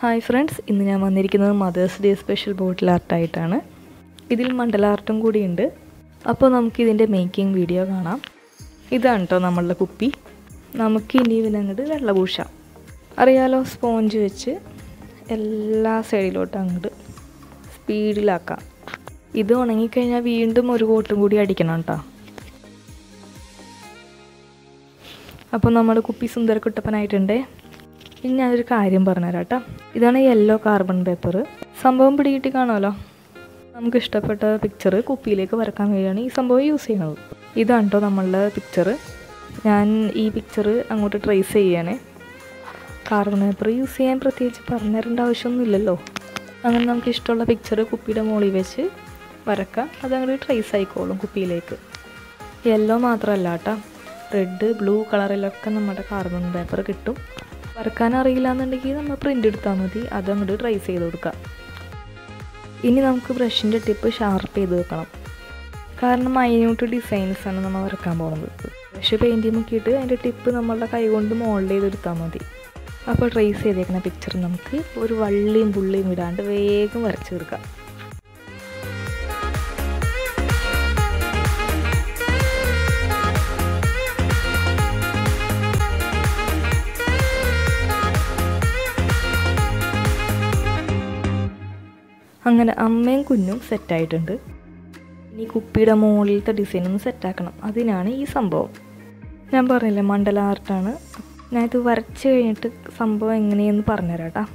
hi friends ഇന്ന് ഞാൻ വന്നിരിക്കുന്നത് മദേഴ്സ് ഡേ സ്പെഷ്യൽ ബോട്ടിൽ ആർട്ടായിട്ടാണ് ഇതിൽ മണ്ഡല ആർട്ടും കൂടിയുണ്ട് അപ്പോൾ നമുക്ക് ഇതിൻ്റെ മേക്കിംഗ് വീഡിയോ കാണാം ഇതാണ് കേട്ടോ നമ്മളുടെ കുപ്പി നമുക്ക് ഇനി ഇതിനങ്ങോട്ട് വെള്ള പൂശാം അറിയാലോ സ്പോഞ്ച് വെച്ച് എല്ലാ സൈഡിലോട്ടും അങ്ങോട്ട് സ്പീഡിലാക്കാം ഇത് ഉണങ്ങിക്കഴിഞ്ഞാൽ വീണ്ടും ഒരു കോട്ടും കൂടി അടിക്കണം കേട്ടോ അപ്പോൾ നമ്മുടെ കുപ്പി സുന്ദര കുട്ടപ്പനായിട്ടുണ്ടേ ഇനി ഞാനൊരു കാര്യം പറഞ്ഞുതരാം കേട്ടോ ഇതാണ് യെല്ലോ കാർബൺ പേപ്പർ സംഭവം പിടികിട്ടി കാണുമല്ലോ നമുക്ക് ഇഷ്ടപ്പെട്ട പിക്ചർ കുപ്പിയിലേക്ക് വരക്കാൻ വേണ്ടിയാണ് ഈ സംഭവം യൂസ് ചെയ്യുന്നത് ഇതാണ് കേട്ടോ നമ്മളുടെ പിക്ചർ ഞാൻ ഈ പിക്ചർ അങ്ങോട്ട് ട്രേസ് ചെയ്യണേ കാർബൺ പേപ്പർ യൂസ് ചെയ്യാൻ പ്രത്യേകിച്ച് പറഞ്ഞു തരേണ്ട ആവശ്യമൊന്നുമില്ലല്ലോ അങ്ങനെ നമുക്ക് ഇഷ്ടമുള്ള പിക്ചർ കുപ്പിയുടെ മുകളിൽ വെച്ച് വരക്കാം അതങ്ങോട്ട് ട്രേസ് ആയിക്കോളും കുപ്പിയിലേക്ക് യെല്ലോ മാത്രമല്ല കേട്ടോ റെഡ് ബ്ലൂ കളറിലൊക്കെ നമ്മുടെ കാർബൺ പേപ്പർ കിട്ടും വരക്കാൻ അറിയില്ല എന്നുണ്ടെങ്കിൽ നമ്മൾ പ്രിൻ്റ് എടുത്താൽ മതി അത് അങ്ങോട്ട് ട്രേസ് ചെയ്ത് കൊടുക്കാം ഇനി നമുക്ക് ബ്രഷിൻ്റെ ടിപ്പ് ഷാർപ്പ് ചെയ്ത് വെക്കണം കാരണം മൈന്യൂട്ട് ഡിസൈൻസ് ആണ് നമ്മൾ വരക്കാൻ പോകുന്നത് ബ്രഷ് പെയിൻറ്റ് മുക്കിയിട്ട് അതിൻ്റെ ടിപ്പ് നമ്മളുടെ കൈ കൊണ്ട് മോൾഡ് ചെയ്തെടുത്താൽ മതി അപ്പോൾ ട്രേസ് ചെയ്തേക്കുന്ന പിക്ചർ നമുക്ക് ഒരു വള്ളിയും പുള്ളിയും ഇടാണ്ട് വേഗം വരച്ചു തീർക്കാം അങ്ങനെ അമ്മയും കുഞ്ഞും സെറ്റായിട്ടുണ്ട് ഇനി കുപ്പിയുടെ മുകളിലത്തെ ഡിസൈൻ ഒന്ന് സെറ്റാക്കണം അതിനാണ് ഈ സംഭവം ഞാൻ പറഞ്ഞില്ലേ മണ്ഡല ആർട്ടാണ് ഞാൻ ഇത് വരച്ച് കഴിഞ്ഞിട്ട് സംഭവം എങ്ങനെയെന്ന് പറഞ്ഞുതരാം കേട്ടോ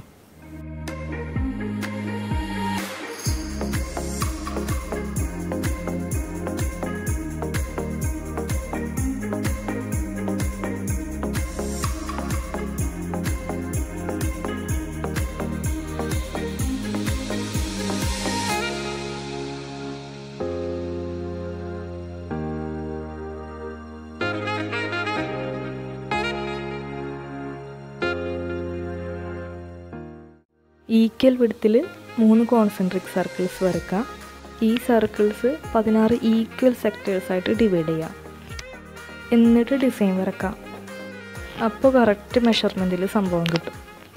ഈക്വൽ വിടത്തിൽ മൂന്ന് കോൺസെൻട്രിക് സർക്കിൾസ് വരക്കാം ഈ സർക്കിൾസ് പതിനാറ് ഈക്വൽ സെക്ടേഴ്സായിട്ട് ഡിവൈഡ് ചെയ്യാം എന്നിട്ട് ഡിസൈൻ വരക്കാം അപ്പോൾ കറക്റ്റ് മെഷർമെൻറ്റിൽ സംഭവം കിട്ടും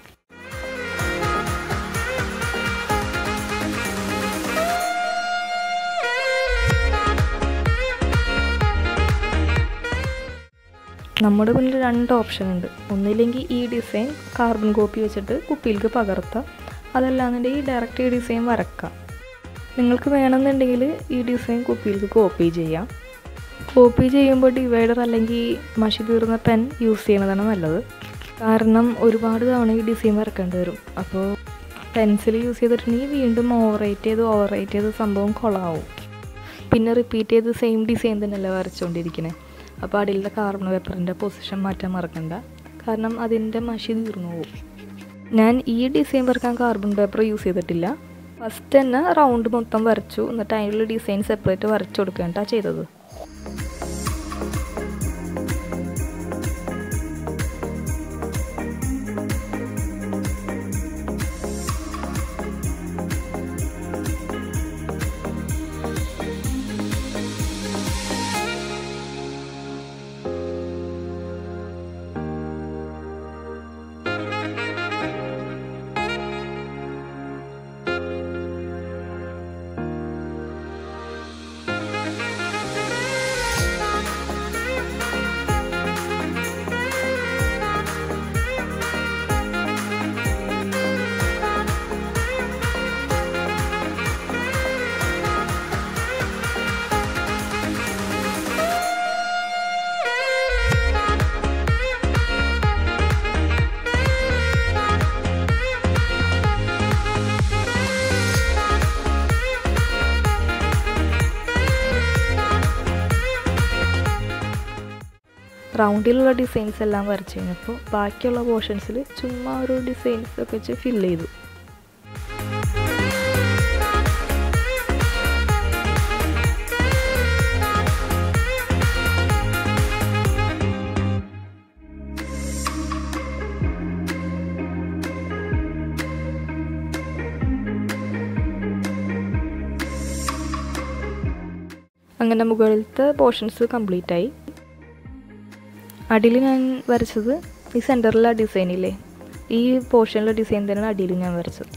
നമ്മുടെ മുന്നിൽ രണ്ട് ഓപ്ഷൻ ഉണ്ട് ഒന്നില്ലെങ്കിൽ ഈ ഡിസൈൻ കാർബൺ കോപ്പി വെച്ചിട്ട് കുപ്പിയിലേക്ക് പകർത്താം അതല്ലാന്നുണ്ടെങ്കിൽ ഡയറക്റ്റ് ഈ ഡിസൈൻ വരക്കാം നിങ്ങൾക്ക് വേണമെന്നുണ്ടെങ്കിൽ ഈ ഡിസൈൻ കുപ്പിയിലേക്ക് കോപ്പി ചെയ്യാം കോപ്പി ചെയ്യുമ്പോൾ ഡിവൈഡർ അല്ലെങ്കിൽ മഷി തീർന്ന പെൻ യൂസ് ചെയ്യണതാണ് നല്ലത് കാരണം ഒരുപാട് തവണ ഈ ഡിസൈൻ വരക്കേണ്ടി വരും അപ്പോൾ പെൻസിൽ യൂസ് ചെയ്തിട്ടുണ്ടെങ്കിൽ വീണ്ടും ഓവറേറ്റ് ചെയ്ത് ഓവറേറ്റ് ചെയ്ത് സംഭവം കൊളാവും പിന്നെ റിപ്പീറ്റ് ചെയ്ത് സെയിം ഡിസൈൻ തന്നെയല്ലേ വരച്ചുകൊണ്ടിരിക്കുന്നത് അപ്പോൾ അടിയിലെ കാർബൺ പേപ്പറിൻ്റെ പൊസിഷൻ മാറ്റാൻ മറക്കണ്ട കാരണം അതിൻ്റെ മഷി തീർന്നു പോകും ഞാൻ ഈ ഡിസൈൻ വരക്കാൻ കാർബൺ പേപ്പർ യൂസ് ചെയ്തിട്ടില്ല ഫസ്റ്റ് തന്നെ റൗണ്ട് മൊത്തം വരച്ചു എന്നിട്ട് അതിനുള്ള ഡിസൈൻ സെപ്പറേറ്റ് വരച്ചു കൊടുക്കേണ്ട ചെയ്തത് റൗണ്ടിലുള്ള ഡിസൈൻസ് എല്ലാം വരച്ച് കഴിഞ്ഞപ്പോൾ ബാക്കിയുള്ള പോർഷൻസിൽ ചുമ്മാ ഒരു ഡിസൈൻസ് ഒക്കെ വെച്ച് ഫില്ല് ചെയ്തു അങ്ങനെ മുകളിലത്തെ പോർഷൻസ് കംപ്ലീറ്റ് ആയി അടിയിൽ ഞാൻ വരച്ചത് ഈ സെൻറ്ററിലെ ഡിസൈനില്ലേ ഈ പോർഷനിലെ ഡിസൈൻ തന്നെയാണ് അടിയിൽ ഞാൻ വരച്ചത്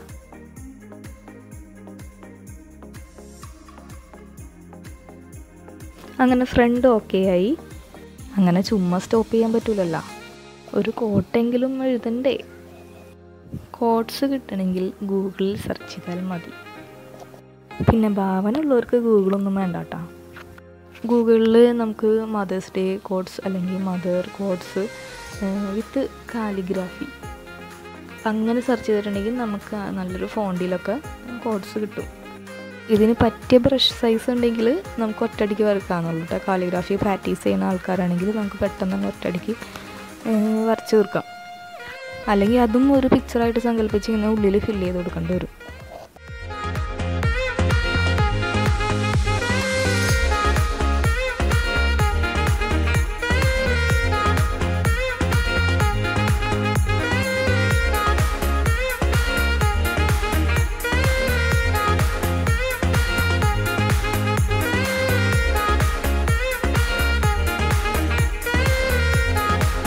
അങ്ങനെ ഫ്രണ്ട് ഓക്കെ ആയി അങ്ങനെ ചുമ്മാ സ്റ്റോപ്പ് ചെയ്യാൻ പറ്റൂലല്ലോ ഒരു കോട്ടെങ്കിലും എഴുതണ്ടേ കോട്ട്സ് കിട്ടണമെങ്കിൽ ഗൂഗിളിൽ സെർച്ച് ചെയ്താൽ മതി പിന്നെ ഭാവന ഉള്ളവർക്ക് ഗൂഗിളൊന്നും വേണ്ട കേട്ടോ ഗൂഗിളിൽ നമുക്ക് മദേഴ്സ് ഡേ കോഡ്സ് അല്ലെങ്കിൽ മദർ കോഡ്സ് വിത്ത് കാലിഗ്രാഫി അങ്ങനെ സെർച്ച് ചെയ്തിട്ടുണ്ടെങ്കിൽ നമുക്ക് നല്ലൊരു ഫോണ്ടിലൊക്കെ കോഡ്സ് കിട്ടും ഇതിന് പറ്റിയ ബ്രഷ് സൈസ് ഉണ്ടെങ്കിൽ നമുക്ക് ഒറ്റയടിക്ക് വരക്കാമെന്നുള്ളൂ കേട്ടോ കാലിഗ്രാഫി പ്രാക്ടീസ് ചെയ്യുന്ന ആൾക്കാരാണെങ്കിൽ നമുക്ക് പെട്ടെന്ന് തന്നെ ഒറ്റയടിക്ക് വരച്ച് തീർക്കാം അല്ലെങ്കിൽ അതും ഒരു പിക്ചറായിട്ട് സങ്കല്പിച്ച് ഇങ്ങനെ ഉള്ളിൽ ഫില്ല് ചെയ്ത് കൊടുക്കേണ്ടി വരും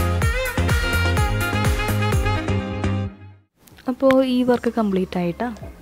അപ്പോൾ ഈ വർക്ക് കംപ്ലീറ്റ് ആയിട്ടാ